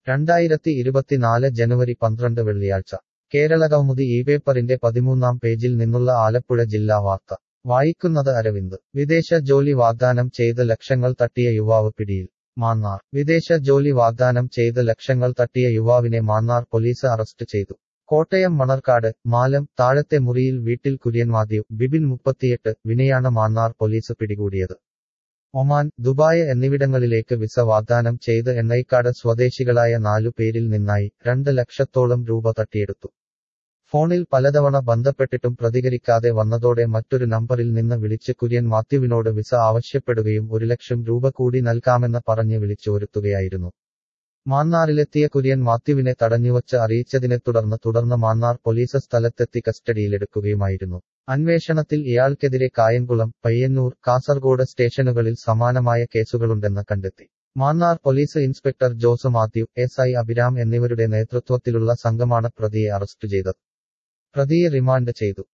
രണ്ടായിരത്തി ഇരുപത്തിനാല് ജനുവരി പന്ത്രണ്ട് വെള്ളിയാഴ്ച കേരളകൗമുദി ഈ പേപ്പറിന്റെ പതിമൂന്നാം പേജിൽ നിന്നുള്ള ആലപ്പുഴ ജില്ലാ വാർത്ത വായിക്കുന്നത് അരവിന്ദ് വിദേശ ജോലി വാഗ്ദാനം ചെയ്ത് ലക്ഷങ്ങൾ തട്ടിയ യുവാവ് പിടിയിൽ മാന്നാർ വിദേശ ജോലി വാഗ്ദാനം ചെയ്ത് ലക്ഷങ്ങൾ തട്ടിയ യുവാവിനെ മാന്നാർ പോലീസ് അറസ്റ്റ് ചെയ്തു കോട്ടയം മണർക്കാട് മാലം താഴത്തെ മുറിയിൽ വീട്ടിൽ കുര്യൻ മാത്യു ബിബിൻ മുപ്പത്തിയെട്ട് വിനെയാണ് മാന്നാർ പോലീസ് പിടികൂടിയത് ഒമാൻ ദുബായ് എന്നിവിടങ്ങളിലേക്ക് വിസ വാഗ്ദാനം ചെയ്ത് എണ്ണൈക്കാട് സ്വദേശികളായ നാലു പേരിൽ നിന്നായി രണ്ട് ലക്ഷത്തോളം രൂപ തട്ടിയെടുത്തു ഫോണിൽ പലതവണ ബന്ധപ്പെട്ടിട്ടും പ്രതികരിക്കാതെ വന്നതോടെ മറ്റൊരു നമ്പറിൽ നിന്ന് വിളിച്ച് കുര്യൻ മാത്യുവിനോട് വിസ ആവശ്യപ്പെടുകയും ഒരു ലക്ഷം രൂപ കൂടി നൽകാമെന്ന് പറഞ്ഞ് വിളിച്ചു വരുത്തുകയായിരുന്നു മാന്നാറിലെത്തിയ കുര്യൻ മാത്യുവിനെ തടഞ്ഞുവച്ച് അറിയിച്ചതിനെ തുടർന്ന് തുടർന്ന് മാന്നാർ പോലീസ് സ്ഥലത്തെത്തി കസ്റ്റഡിയിലെടുക്കുകയുമായിരുന്നു അന്വേഷണത്തിൽ ഇയാൾക്കെതിരെ കായംകുളം പയ്യന്നൂർ കാസർഗോഡ് സ്റ്റേഷനുകളിൽ സമാനമായ കേസുകളുണ്ടെന്ന് കണ്ടെത്തി Mannar police inspector Jose Mathew S I Abhiram എന്നിവരുടെ നേതൃത്വത്തിലുള്ള സംഘമാണ് പ്രതിയെ അറസ്റ്റ് ചെയ്തത് പ്രതിയെ റിമാൻഡ് ചെയ്തു